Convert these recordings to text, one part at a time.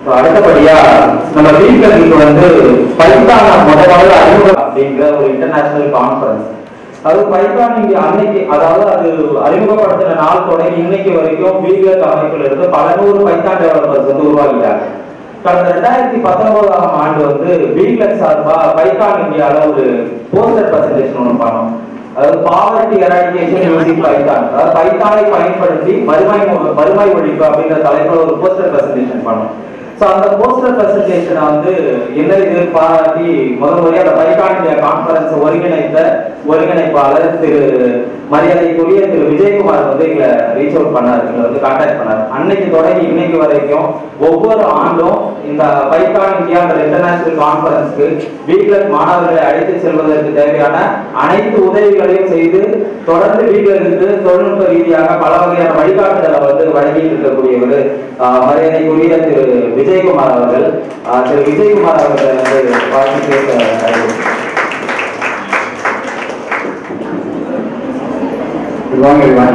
So, அடுத்தபடியா நம்ம வீட்டுல வந்து பைத்தான முத முதல்ல அறிமுகம் அப்படிங்கிற ஒரு இன்டர்நேஷனல் கான்ஃபரன்ஸ் அது பைத்தான் இங்க அன்னைக்கு அதாவது அது அறிமுகப்படுத்தின நாள் தொடங்கி இன்னைக்கு வரைக்கும் வீகத் அமைப்புல இருந்து பல நூறு பைத்தான் டெவலப்பர்ஸ் வந்து உருவாக்கிட்டாங்க கடந்த ரெண்டாயிரத்தி பத்தொன்பதாம் ஆண்டு வந்து வீகத் சார்பா பைத்தான் இந்தியால ஒரு போஸ்டர் பிரசன்டேஷன் ஒன்று பண்ணோம் அதாவது பாவர்ட்டி எராடிகேஷன் யூசிங் பைத்தான் அதாவது பைத்தானை பயன்படுத்தி வறுமை மு- வறுமை ஒழிப்பு அப்படிங்கிற தலைப்புல ஒரு போஸ்டர் பிரசன்டேஷன் பண்ணோம் ஸோ அந்த போஸ்டர் பிரசன்டேஷனை வந்து என்ன இது பாராட்டி முதல் முறையாக அந்த பைத்தான் இந்தியா கான்ஃபரன்ஸ் ஒருங்கிணைத்த ஒருங்கிணைப்பாளர் திரு மரியாதைக்குரிய திரு விஜயகுமார் வந்து எங்களை ரீச் அவுட் பண்ணார் எங்களை வந்து கான்டாக்ட் பண்ணார் அன்னைக்கு தொடங்கி இன்னைக்கு வரைக்கும் ஒவ்வொரு ஆண்டும் இந்த பைத்தான் இந்தியாங்கிற இன்டர்நேஷனல் கான்ஃபரன்ஸ்க்கு வீட்டில் மாணவர்களை அழைத்து செல்வதற்கு தேவையான அனைத்து உதவிகளையும் செய்து தொடர்ந்து வீட்டில் இருந்து தொழில்நுட்ப ரீதியாக பல வகையான வழிகாட்டுதலை வந்து வழங்கிட்டு இருக்கக்கூடியவர் ஆஹ், மரியாதைக்குரிய திரு விஜயகுமார் அவர்கள் ஆஹ், திரு விஜயகுமார் அவர்களை வந்து வாழ்த்து பேச அழைக்கிறேன். Good morning, everyone.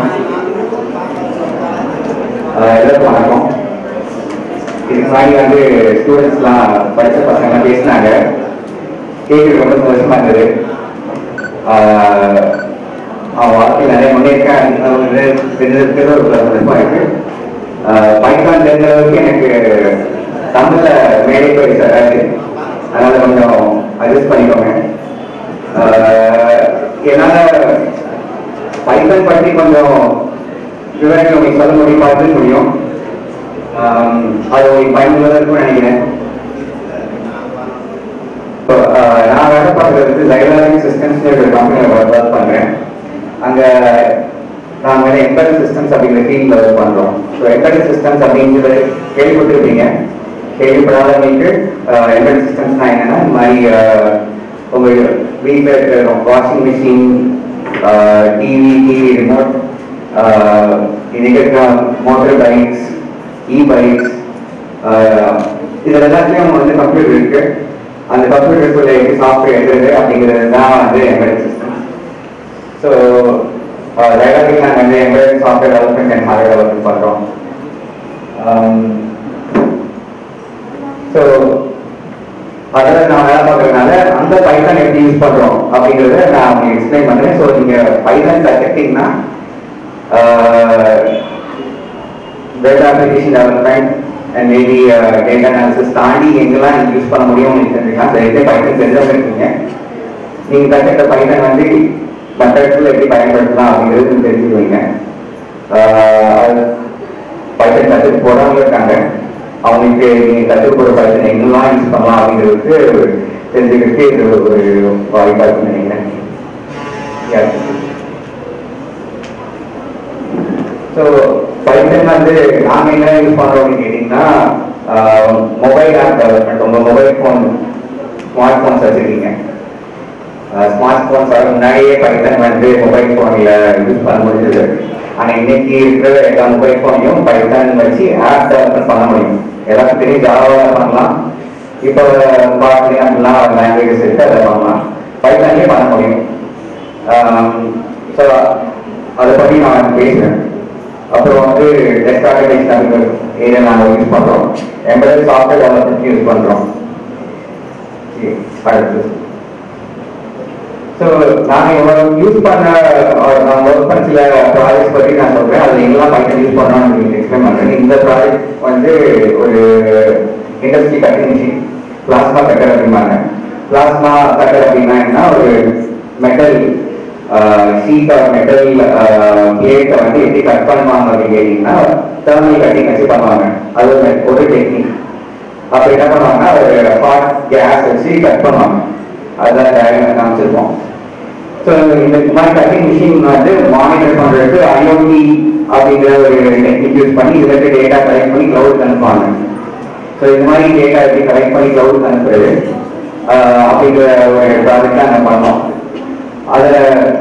Uh, எல்லாருக்கும் வணக்கம் இதுக்கு முன்னாடி வந்து ஸ்டூடெண்ட்ஸ்லாம் படித்த பசங்கலாம் பேசினாங்க கேட்குறது ரொம்ப சந்தோஷமா இருந்தது Uh, அவன் வாழ்க்கையில் நிறைய முன்னேற்றம் தெரிஞ்சதுக்கு ஒரு சந்தோஷமா இருக்கு பைத்தான் தெரிஞ்ச அளவுக்கு எனக்கு தமிழ்ல மேடை பயிற்சி வராது அதனால கொஞ்சம் அட்ஜஸ்ட் பண்ணிக்கோங்க Uh, என்னால பைத்தன் பற்றி கொஞ்சம் விவரங்கள் உங்களுக்கு சொல்ல முடியும் பார்த்து முடியும் ஆம், அது உங்களுக்கு பயனுள்ளதாக இருக்கும்னு நினைக்கிறேன் இப்போ, ஆஹ், நான் வேலை பார்க்குறது லைலாரிக் சிஸ்டம்ஸ் ஒரு கம்பெனியில் ஒர்க் பண்ணுறேன் அங்கே நாங்கள் வந்து எம்பெடட் சிஸ்டம்ஸ் அப்படிங்கிற டீமில் ஒர்க் பண்ணுறோம் ஸோ எம்பெடட் சிஸ்டம்ஸ் அப்படிங்கிறது கேள்விப்பட்டிருப்பீங்க கேள்விப்படாதவங்களுக்கு எம்பெடட் சிஸ்டம்ஸ்னா என்னன்னா இந்த மாதிரி ஆஹ், உங்க வீட்டில் இருக்கிற washing machine TV TV remote இன்னைக்கு இருக்கிற மோட்டர் பைக்ஸ் இ பைக்ஸ் இதில் எல்லாத்துலேயும் வந்து கம்ப்யூட்டர் இருக்கு அந்த கம்ப்யூட்டருக்குள்ள எப்படி சாஃப்ட்வேர் எழுதுறது அப்படிங்கிறது தான் வந்து எம்பெடட் சிஸ்டம் ஸோ டைலாகிக் நாங்கள் வந்து embedded software development and hardware development பண்ணுறோம் ஸோ அதில் நான் வேலை பார்க்கறதுனால அந்த பைத்தான் எப்படி யூஸ் பண்ணுறோம் அப்படிங்கிறத நான் உங்களுக்கு எக்ஸ்பிளைன் பண்ணுறேன் ஸோ நீங்கள் பைத்தான் கற்றுக்கிட்டீங்கன்னா web application development and maybe data analysis தாண்டி எங்கெல்லாம் நீங்கள் யூஸ் பண்ண முடியும் உங்களுக்கு தெரிஞ்சுக்கலாம் அந்த இதே பைத்தான் தெரிஞ்சவங்க இருக்கீங்க நீங்கள் கற்றுக்கிட்ட பைத்தான் வந்து மற்ற இடத்துல எப்படி பயன்படுத்தலாம் அப்படிங்கிறது தெரிஞ்சுக்குவீங்க பைத்தான் கற்றுக்கு போகிறவங்க இருக்காங்க அவங்களுக்கு நீங்கள் கற்றுக் போகிற பைத்தான் எங்கெல்லாம் யூஸ் பண்ணலாம் அப்படிங்கிறதுக்கு தெரிஞ்சுக்கிறதுக்கு இது ஒரு வாய்ப்பாக இருக்குன்னு நினைக்கிறேன் Yeah. ஸோ பைத்தன் வந்து நாங்கள் என்ன யூஸ் பண்ணுறோம்னு கேட்டிங்கன்னா மொபைல் ஆப் டெவலப்மெண்ட் உங்கள் மொபைல் ஃபோன் ஸ்மார்ட் ஃபோன்ஸ் வச்சுருக்கீங்க ஸ்மார்ட் ஃபோன்ஸ் வர முன்னாடியே பைத்தன் வந்து மொபைல் ஃபோனில் யூஸ் பண்ண முடிஞ்சது ஆனால் இன்னைக்கு இருக்கிற எல்லா மொபைல் ஃபோனையும் பைத்தன் வச்சு ஆப் டெவலப்மெண்ட் பண்ண முடியும் எல்லாத்துக்கும் தெரியும் ஜாவாவில் பண்ணலாம் இப்போ பாட்லி அப்படிலாம் லாங்குவேஜஸ் இருக்கு அதை பண்ணலாம் பைத்தான்லேயே பண்ண முடியும் ஸோ அதை பற்றி நான் பேசுகிறேன் அப்புறம் வந்து டெஸ்க் ஆர்டிஃபிஷியல் அப்படிங்கிற ஏரியா நாங்கள் யூஸ் பண்ணுறோம் எம்பெடட் சாஃப்ட்வேர் டெவலப்மெண்ட் யூஸ் பண்ணுறோம் அடுத்து ஸோ நாங்கள் இவ்வளோ யூஸ் பண்ண நான் ஒர்க் பண்ண சில ப்ராஜெக்ட்ஸ் பற்றி நான் சொல்கிறேன் அதில் எங்கெல்லாம் பைத்தன் யூஸ் பண்ணோம்னு உங்களுக்கு எக்ஸ்பிளைன் பண்ணுறேன் இந்த ப்ராஜெக்ட் வந்து ஒரு industry cutting machine plasma cutter அப்படிம்பாங்க பிளாஸ்மா கட்டர் அப்படின்னா என்ன ஒரு மெட்டல் ஷீட் ஆர் மெட்டல் பிளேட்டை வந்து எப்படி கட் பண்ணுவாங்க அப்படின்னு கேட்டிங்கன்னா தேர்மல் கட்டிங் வச்சு பண்ணுவாங்க அது ஒரு ஒரு டெக்னிக் அப்போ என்ன பண்ணுவாங்கன்னா ஒரு ஹாட் கேஸ் வச்சு கட் பண்ணுவாங்க அதுதான் டயக்ராம் காமிச்சிருப்போம் ஸோ இந்த மாதிரி கட்டிங் மிஷின் வந்து மானிட்டர் பண்ணுறதுக்கு ஐஓடி அப்படிங்கிற ஒரு டெக்னிக் யூஸ் பண்ணி இதில் இருக்க டேட்டா கலெக்ட் பண்ணி க்ளவுட் அனுப்புவாங்க ஸோ இந்த மாதிரி டேட்டா எப்படி கலெக்ட் பண்ணி க்ளவுட் அனுப்புறது ஆஹ் அப்படிங்கிற ஒரு ப்ராஜெக்ட் நாங்கள் பண்ணோம் அதில்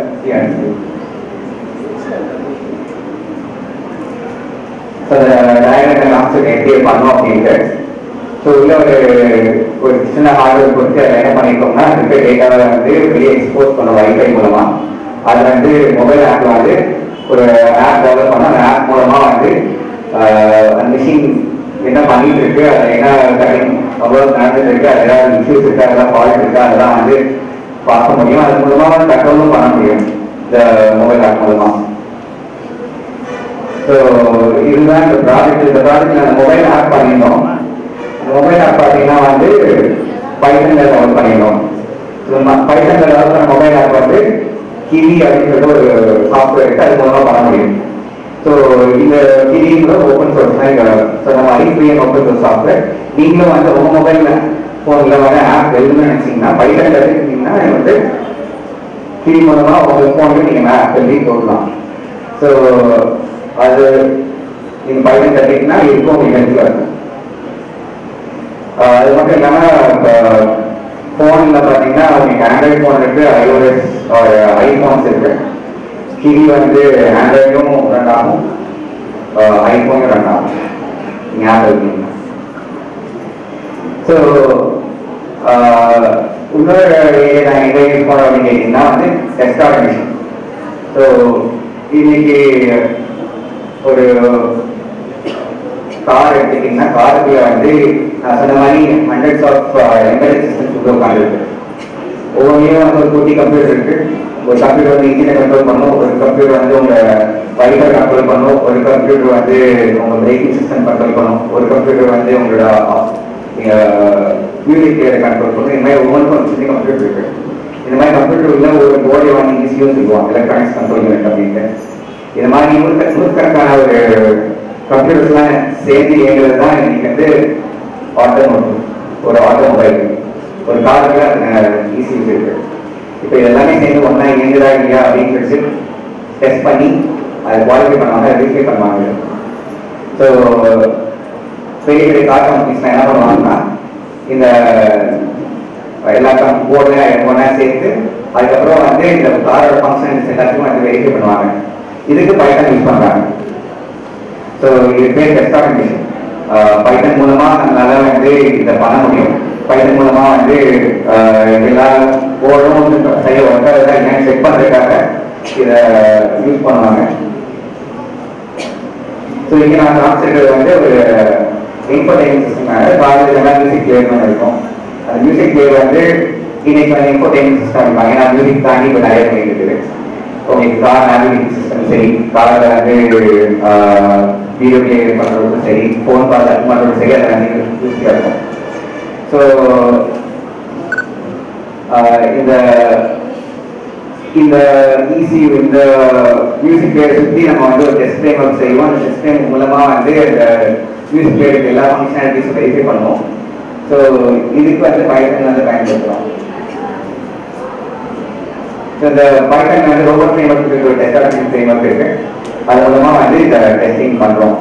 டயக்ராம் காமிச்சு எப்படி பண்ணோம் அப்படின்ட்டு ஸோ உள்ள ஒரு ஒரு சின்ன ஹார்ட்வேர் கொடுத்து அதில் என்ன பண்ணிருக்கோம்னா இருக்க டேட்டாவை வந்து வெளியே எக்ஸ்போஸ் பண்ண வைஃபை மூலமா அது வந்து மொபைல் ஆப்ல வந்து ஒரு ஆப் டெவலப் பண்ண அந்த ஆப் மூலமா வந்து ஆஹ், அந்த மிஷின் என்ன பண்ணிட்டு இருக்கு அது என்ன கட்டிங் அவ்வளோ நடந்துட்டு இருக்கு அது ஏதாவது இஷ்யூஸ் இருக்கா அதெல்லாம் ஃபால்ட் இருக்கா அதெல்லாம் வந்து பார்க்க முடியும் அது மூலமா கண்ட்ரோலும் பண்ண முடியும் இந்த மொபைல் ஆப் மூலமா ஸோ இதுதான் இந்த ப்ராஜெக்ட் இந்த ப்ராஜெக்ட்ல அந்த மொபைல் ஆப் பண்ணியிருந்தோம் அந்த மொபைல் ஆப் பார்த்தீங்கன்னா வந்து பைத்தன்ல டெவலப் பண்ணியிருந்தோம் பைத்தன்ல டெவலப் பண்ண மொபைல் ஆப் வந்து கிவி அப்படின்றது ஒரு சாஃப்ட்வேர் இருக்கு அது மூலமா பண்ண முடியும் ஸோ இந்த கிவிங்கிற ஓப்பன் சோர்ஸ் தான் இங்க சொன்ன மாதிரி free and open source software நீங்களும் வந்து உங்க மொபைல்ல ஃபோன்ல வர ஆப் எழுதுன்னு நினைச்சீங்கன்னா பைத்தன்ல எடுத்தீங்கன்னா வந்து கிவி மூலமா உங்க ஃபோன்ல நீங்க ஆப் எழுதி போடலாம் ஸோ அது நீங்க பைத்தன் கட்டிங்கன்னா இருக்கும் உங்களுக்கு ஹெல்ப்ஃபுல்லாக இருக்கும் ஆஹ் அது மட்டும் இல்லாம ஃபோன்ல பாத்தீங்கன்னா உங்களுக்கு ஆண்ட்ராய்ட் ஃபோன் இருக்கு ஐஓஎஸ் ஐபோன்ஸ் இருக்கு கிவி வந்து ஆண்ட்ராய்டும் ரன் ஆகும் ஐபோனும் ரன் ஆகும் ஞாபகம் இருக்கீங்க ஸோ இன்னொரு area நான் எங்க யூஸ் பண்ணோம் அப்படின்னு கேட்டீங்கன்னா வந்து டெஸ்ட் ஆட்டோமேஷன் ஸோ இன்னைக்கு ஒரு கார் எடுத்துக்கிட்டீங்கன்னா காருக்குள்ள வந்து நான் சொன்ன மாதிரி ஹண்ட்ரட்ஸ் ஆஃப் எம்பெடட் சிஸ்டம்ஸ் உள்ள உட்காந்துருக்கு ஒவ்வொன்றையும் வந்து ஒரு குட்டி கம்ப்யூட்டர் இருக்கு ஒரு கம்ப்யூட்டர் வந்து இன்ஜினை கண்ட்ரோல் பண்ணும் ஒரு கம்ப்யூட்டர் வந்து உங்க வைஃபை கண்ட்ரோல் பண்ணும் ஒரு கம்ப்யூட்டர் வந்து உங்க பிரேக்கிங் சிஸ்டம் கண்ட்ரோல் பண்ணும் ஒரு கம்ப்யூட்டர் வந்து உங்களோட மியூசிக் பிளேயரை கண்ட்ரோல் பண்ணும் இந்த மாதிரி ஒவ்வொன்றுக்கும் ஒரு சின்ன கம்ப்யூட்டர் இருக்கு இந்த மாதிரி கம்ப்யூட்டர் உள்ள ஒரு போர்டை வாங்கி யூஸ் சொல்லுவோம் எலக்ட்ரானிக்ஸ் கண்ட்ரோல் யூனிட் அப்படின்ட்டு இந்த மாதிரி நூறு நூறுக்கணக்கான ஒரு கம்ப்யூட்டர்ஸ்லாம் சேர்ந்து இயங்குறது தான் இன்னைக்கு வந்து ஆட்டோமோட்டிவ் ஒரு ஆட்டோமொபைல் ஒரு காருக்கு ஈஸி இருக்கு இப்போ எல்லாமே சேர்ந்து ஒன்றா இயங்குதா இல்லையா அப்படின்னு சொல்லிட்டு டெஸ்ட் பண்ணி அதை குவாலிஃபை பண்ணுவாங்க வெரிஃபை பண்ணுவாங்க ஸோ பெரிய பெரிய கார் கம்பெனிஸ்லாம் என்ன பண்ணுவாங்கன்னா இந்த எல்லா போர்டையும் ஒன்றா சேர்த்து அதுக்கப்புறம் வந்து இந்த காரோட ஃபங்க்ஷன்ஸ் எல்லாத்தையும் வந்து வெரிஃபை பண்ணுவாங்க இதுக்கு பைத்தன் யூஸ் பண்ணுறாங்க ஸோ இது பேர் டெஸ்ட் ஆட்டோமேஷன் பைத்தன் மூலமா நம்மளால வந்து இதை பண்ண முடியும் பைத்தன் மூலமா வந்து ஆஹ், எல்லா போர்டும் வந்து சரியா ஒர்க்காக என்னன்னு செக் பண்றதுக்காக இதை யூஸ் பண்ணுவாங்க ஸோ இங்கே நான் காமிச்சிருக்கிறது வந்து ஒரு இன்ஃபோடைனிங் சிஸ்டம் காலேஜ் எல்லாம் மியூசிக் பிளேயர்னு இருக்கும் அந்த மியூசிக் பிளேயர் வந்து இன்னைக்கு வந்து இன்ஃபோடைனிங் சிஸ்டம் இருப்பாங்க ஏன்னா மியூசிக் தாண்டி இப்போ நிறைய பண்ணிட்டு இருக்குது உங்களுக்கு கார் நேவிகேஷன் சிஸ்டம் சரி காரில் வந்து வீடியோ பிளே பண்ணுறதுக்கும் சரி ஃபோன் கால் அட்டன் பண்ணுறதுக்கும் சரி அது வந்து யூஸ்ஃபுல்லாக இருக்கும் ஸோ இந்த இந்த ஈஸி இந்த மியூசிக் பிளேயர் சுற்றி நம்ம வந்து ஒரு டெஸ்ட் ஃப்ரேம் ஒர்க் செய்வோம் அந்த டெஸ்ட் ஃப்ரேம் மூலமாக வந்து இந்த மியூசிக் பிளேயருக்கு எல்லா ஃபங்க்ஷனாலிட்டிஸும் வெரிஃபை பண்ணுவோம் ஸோ இதுக்கு வந்து பைத்தன் வந்து பயன்படுத்துகிறோம் ஸோ இந்த பைத்தன் வந்து ரோபோட் ஃப்ரேம்வொர்க் இருக்கு ஒரு டெஸ்ட் ஆட்டோமேஷன் ஃப்ரேம்வொர்க் இருக்கு அது மூலமாக வந்து இந்த டெஸ்டிங் பண்ணுறோம்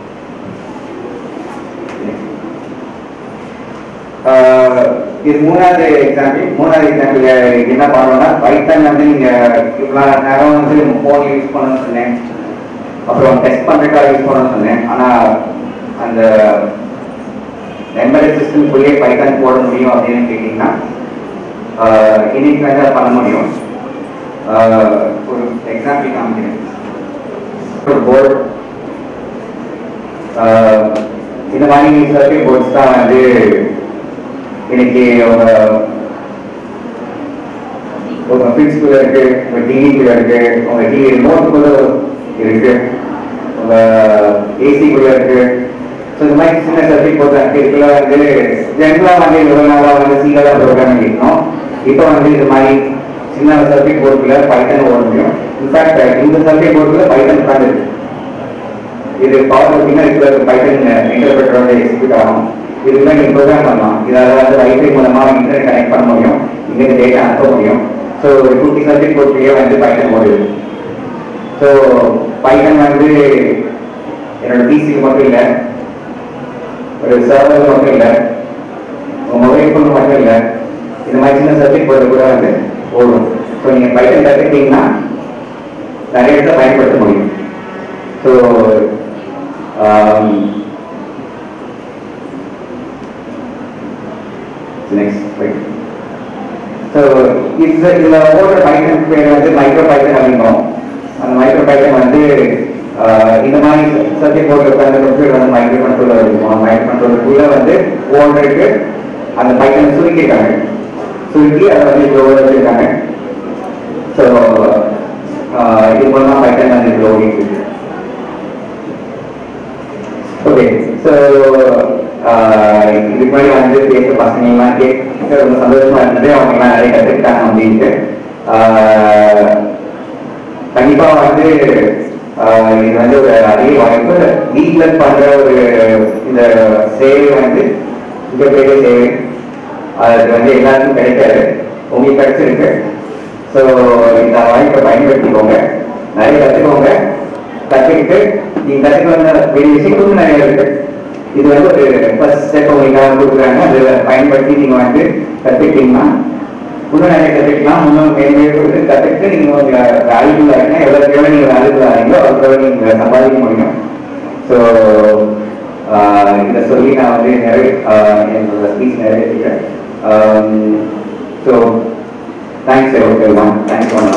ஆஹ் இது மூணாவது எக்ஸாம்பிள் மூணாவது எக்ஸாம்பிள் என்ன பண்ணணும்னா பைத்தன் வந்து நீங்க இவ்வளோ நேரம் வந்து ஃபோன் யூஸ் பண்ணணும்னு சொன்னேன் அப்புறம் டெஸ்ட் பண்ணுறதுக்காக யூஸ் பண்ணணும்னு சொன்னேன் ஆனா அந்த எம்பெடட் சிஸ்டம்குள்ளேயே பைத்தன் போட முடியும் அப்படின்னு கேட்டிங்கன்னா ஆஹ் இன்னைக்கு வந்து அதை பண்ண முடியும் ஆஹ் ஒரு எக்ஸாம்பிள் காமிக்கிறேன் ஒரு போர்டு இந்த மாதிரி சர்க்கியூட் போர்ட்ஸ் தான் வந்து இன்னைக்கு உங்க உங்க ஃபிரிட்ஜ்குள்ள இருக்கு உங்க டிவிக்குள்ள இருக்கு உங்க டிவி ரிமோட்டுக்குள்ள இருக்கு உங்க ஏசிக்குள்ள இருக்கு ஸோ இந்த மாதிரி சின்ன சர்க்கியூட் போர்ட் இருக்கு இதுக்குள்ள வந்து ஜென்ரலா வந்து இவ்வளவு நாளா வந்து சீக்கிரம் ப்ரோக்ராம் இருக்கணும் இப்போ வந்து இது மாதிரி சின்ன சர்க்கியூட் போர்டுக்குள்ள பைத்தன் ஓட முடியும் இன்ஃபேக்ட் இந்த சர்க்கியூட் போர்டுக்குள்ள பைத்தன் உட்காந்து இருக்கு இது பவர் பார்த்தீங்கன்னா இதுல பைத்தன் இன்டர்பிரட்டர் வந்து எக்ஸிக்யூட் ஆகும் இதுக்குள்ள நீங்க ப்ரோக்ராம் பண்ணலாம் இதால வந்து வைஃபை மூலமா இன்டர்நெட் கனெக்ட் பண்ண முடியும் இங்கிருந்து டேட்டா அனுப்ப முடியும் ஸோ ஒரு குட்டி சர்க்கியூட் போர்ட்லயே வந்து பைத்தன் ஓடுது ஸோ பைத்தன் வந்து என்னோட பிசிக்கு மட்டும் இல்லை ஒரு சர்வர் மட்டும் இல்லை உங்க மொபைல் ஃபோன் மட்டும் இல்லை இந்த மாதிரி சின்ன சர்க்கியூட் போர்டு கூட வந்து ஓடும் ஸோ நீங்க பைத்தன் கற்றுக்கிட்டீங்கன்னா நிறைய இடத்துல பயன்படுத்த முடியும் ஸோ நெக்ஸ்ட் ஸோ இது இதில் ஓடுற பைத்தன் பேர் வந்து மைக்ரோ பைத்தன் அப்படிங்கிறோம் அந்த மைக்ரோ பைத்தன் வந்து ஆஹ் இந்த மாதிரி சர்க்கிட் போர்டு அந்த கம்ப்யூட்டர் வந்து மைக்ரோ கண்ட்ரோலர் இருக்கும் மைக்ரோ கண்ட்ரோலருக்குள்ள வந்து ஓடுறதுக்கு அந்த பைக்கன் சுருக்கிருக்காங்க சுருக்கி அதை வந்து இவ்வளோ வச்சிருக்காங்க ஸோ இது மூலமா பைக்கன் வந்து இவ்வளோ ஓடிட்டு இருக்கு ஓகே ஸோ இதுக்கு முன்னாடி வந்து பேச பசங்கள்லாம் கேட்க ரொம்ப சந்தோஷமா இருந்தது அவங்க எல்லாம் நிறைய கற்றுக்கிட்டாங்க அப்படின்ட்டு ஆஹ் கண்டிப்பா வந்து ஆஹ் இது வந்து ஒரு அரிய வாய்ப்பு வீட்ல பண்ற ஒரு இந்த சேவை வந்து மிகப்பெரிய சேவை அது வந்து எல்லாருக்கும் கிடைக்காது உங்களுக்கு கிடைச்சிருக்கு ஸோ இந்த வாய்ப்பை பயன்படுத்திக்கோங்க நிறைய கற்றுக்கோங்க கற்றுக்கிட்டு நீங்க கற்றுக்க வந்த வேண்டிய விஷயங்களும் நிறைய இருக்கு இது வந்து ஒரு ஃபர்ஸ்ட் ஸ்டெப் உங்களுக்காக கொடுக்குறாங்க அதை பயன்படுத்தி நீங்க வந்து கற்றுக்கிட்டீங்கன்னா இன்னும் நிறைய கற்றுக்கலாம் இன்னும் மேம்பேற்று கற்றுக்கிட்டு நீங்க உங்க வேல்யூபிள் ஆகினா எவ்வளோக்கு எவ்வளோ நீங்கள் வேல்யூபிள் ஆகிறீங்களோ அவ்வளோ எவ்வளோ நீங்கள் சம்பாதிக்க முடியும் ஸோ இதை சொல்லி நான் வந்து நிறைய ஆஹ் என்னோட ஸ்பீச் நிறைவேற்றிக்கிறேன் so thanks okay one thanks one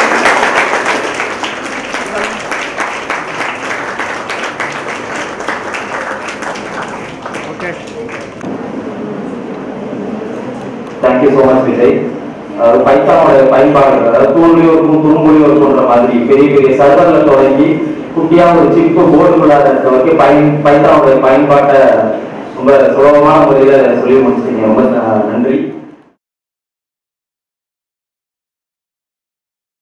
thank you so much Vijay அதாவது பைத்தானோட பயன்பாடுகள் அதாவது தூண்லி இருக்கும் துரும்புலி இருக்குன்ற மாதிரி பெரிய பெரிய சர்வர்ல தொடங்கி குட்டியா ஒரு சிப்பு போர்டு விழாத வரைக்கும் பயன் பைத்தானோட பயன்பாட்டை ரொம்ப சுலபமான முறையில சொல்லி முடிச்சிட்டீங்க ரொம்ப நன்றி